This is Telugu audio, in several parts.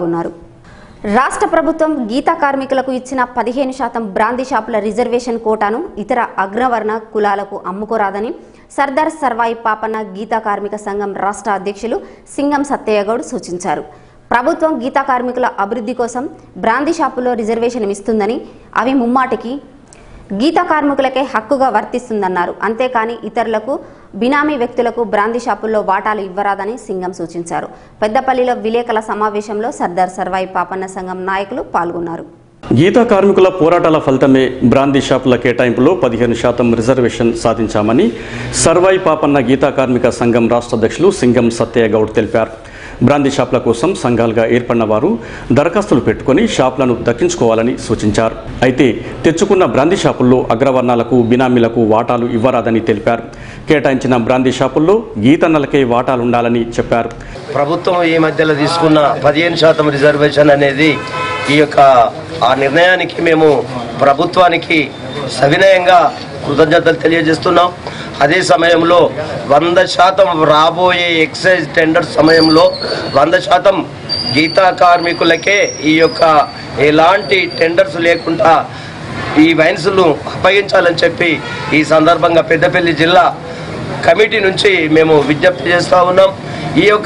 ఉన్నారు రాష్ట్ర ప్రభుత్వం గీతా కార్మికులకు ఇచ్చిన పదిహేను శాతం బ్రాందీ షాపుల రిజర్వేషన్ కోటాను ఇతర అగ్రవర్ణ కులాలకు అమ్ముకోరాదని సర్దార్ సర్వాయి పాపన్న గీతా కార్మిక సంఘం రాష్ట్ర అధ్యక్షులు సింగం సత్తయ్యగౌడ్ సూచించారు ప్రభుత్వం గీతా కార్మికుల అభివృద్ధి కోసం బ్రాందీ షాపుల్లో రిజర్వేషన్ ఇస్తుందని అవి ముమ్మాటికి గీతా కార్మికులకే హక్కుగా వర్తిస్తుందన్నారు అంతేకాని ఇతరులకు బినామీ వ్యక్తులకు బ్రాందీ షాపుల్లో వాటాలు ఇవ్వరాదని సింగం సూచించారు పెద్దపల్లిలో విలేకరుల సమావేశంలో సర్దార్ సర్వాయి పాపన్న సంఘం నాయకులు పాల్గొన్నారు గీతా కార్మికుల పోరాటాల ఫలితమే బ్రాందీ షాపుల కేటాయింపులో పదిహేను శాతం రిజర్వేషన్ సాధించామని సర్వాయి పాపన్న గీతా కార్మిక సంఘం రాష్ట్ర అధ్యక్షులు సింగం సత్యయ్య గౌడ్ తెలిపారు బ్రాందీ షాపుల కోసం సంఘాలుగా ఏర్పడిన వారు దరఖాస్తులు పెట్టుకుని షాపులను దక్కించుకోవాలని సూచించారు అయితే తెచ్చుకున్న బ్రాందీ షాపుల్లో అగ్రవర్ణాలకు బినామీలకు వాటాలు ఇవ్వరాదని తెలిపారు కేటాయించిన బ్రాందీ షాపుల్లో గీతన్నలకే వాటాలుండాలని చెప్పారు ప్రభుత్వం ఈ మధ్యలో తీసుకున్న పదిహేను శాతం రిజర్వేషన్ అనేది ఈ యొక్క ఆ నిర్ణయానికి మేము ప్రభుత్వానికి సవినయంగా కృతజ్ఞతలు తెలియజేస్తున్నాం అదే సమయంలో వంద శాతం రాబోయే ఎక్సైజ్ టెండర్ సమయంలో వంద శాతం గీతా కార్మికులకే ఈ యొక్క ఎలాంటి టెండర్స్ లేకుండా ఈ వైన్స్ను అప్పగించాలని చెప్పి ఈ సందర్భంగా పెద్దపల్లి జిల్లా కమిటీ నుంచి మేము విజ్ఞప్తి చేస్తూ ఉన్నాం ఈ యొక్క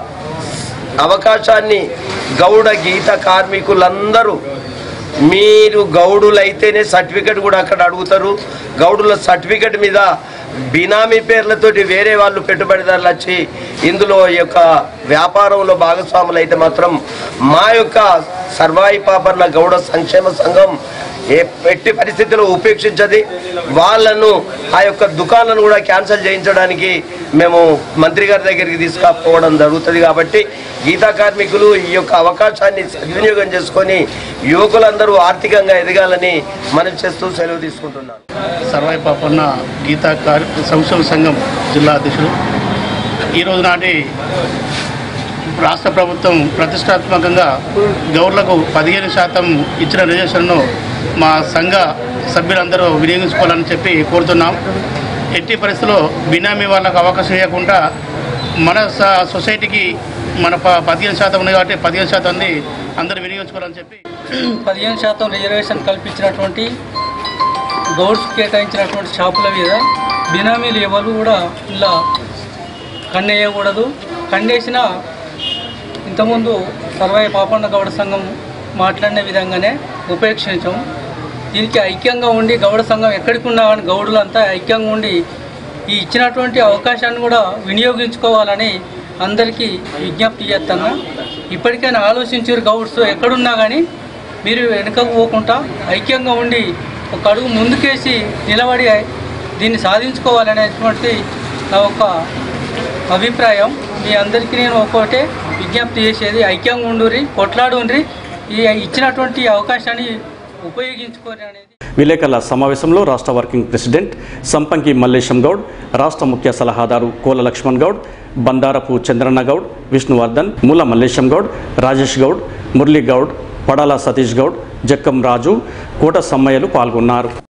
అవకాశాన్ని గౌడ గీత కార్మికులందరూ మీరు గౌడులైతేనే సర్టిఫికెట్ కూడా అక్కడ అడుగుతారు గౌడుల సర్టిఫికెట్ మీద బినామీ పేర్లతోటి వేరే వాళ్ళు పెట్టుబడిదారులు వచ్చి ఇందులో ఈ యొక్క వ్యాపారంలో భాగస్వాములు అయితే మాత్రం మా యొక్క సర్వాయి పాపర్ల గౌడ సంక్షేమ సంఘం ఏ ఎట్టి పరిస్థితిలో ఉపేక్షించది వాళ్ళను ఆ యొక్క దుకాణాలను కూడా క్యాన్సిల్ చేయించడానికి మేము మంత్రి గారి దగ్గరికి తీసుకుపోవడం జరుగుతుంది కాబట్టి గీతా కార్మికులు ఈ యొక్క అవకాశాన్ని సద్వినియోగం చేసుకొని యువకులందరూ ఆర్థికంగా ఎదగాలని మనం చేస్తూ సెలవు తీసుకుంటున్నాను సర్వాయి పాపన్న గీతా కార్ సంక్షేమ సంఘం జిల్లా అధ్యక్షుడు ఈరోజు నాటి రాష్ట్ర ప్రభుత్వం ప్రతిష్టాత్మకంగా గౌర్లకు పదిహేను శాతం ఇచ్చిన రిజర్వేషన్ను మా సంఘ సభ్యులందరూ వినియోగించుకోవాలని చెప్పి కోరుతున్నాం ఎట్టి పరిస్థితుల్లో బినామీ వాళ్ళకు అవకాశం ఇవ్వకుండా మన స- సొసైటీకి మన ప- పదిహేను శాతం ఉంది కాబట్టి పదిహేను శాతం ఉంది అందరూ వినియోగించుకోవాలని చెప్పి పదిహేను శాతం రిజర్వేషన్ కల్పించినటువంటి గౌడ్స్ కేటాయించినటువంటి షాపుల మీద బినామీలు ఎవరు కూడా ఇలా కన్నేయకూడదు కన్నేసిన ఇంతకుముందు సర్వాయి పాపన్న గౌడ సంఘం మాట్లాడిన విధంగానే ఉపేక్షించం దీనికి ఐక్యంగా ఉండి గౌడ సంఘం ఎక్కడికి ఉన్నా కానీ గౌడులంతా ఐక్యంగా ఉండి ఈ ఇచ్చినటువంటి అవకాశాన్ని కూడా వినియోగించుకోవాలని అందరికీ విజ్ఞప్తి చేస్తాను ఇప్పటికైనా ఆలోచించారు గౌడ్స్ ఎక్కడున్నా కానీ మీరు వెనుకకు పోకుండా ఐక్యంగా ఉండి ఒక అడుగు ముందుకేసి నిలబడి దీన్ని సాధించుకోవాలనేటువంటి నా ఒక అభిప్రాయం మీ అందరికీ నేను ఒక్కొక్కటే విజ్ఞప్తి చేసేది ఐక్యంగా ఉండుర్రి కొట్లాడుండ్రి ఈ ఇచ్చినటువంటి అవకాశాన్ని ఉపయోగించుకోరి అనేది విలేకరుల సమావేశంలో రాష్ట్ర వర్కింగ్ ప్రెసిడెంట్ సంపంకి మల్లేశం గౌడ్ రాష్ట్ర ముఖ్య సలహాదారు కోల లక్ష్మణ్ గౌడ్ బండారపు చంద్రన్న గౌడ్ విష్ణువర్ధన్ మూల మల్లేశం గౌడ్ రాజేష్ గౌడ్ మురళీ గౌడ్ పడాల సతీష్ గౌడ్ జక్కం రాజు కోట సమ్మయ్యలు పాల్గొన్నారు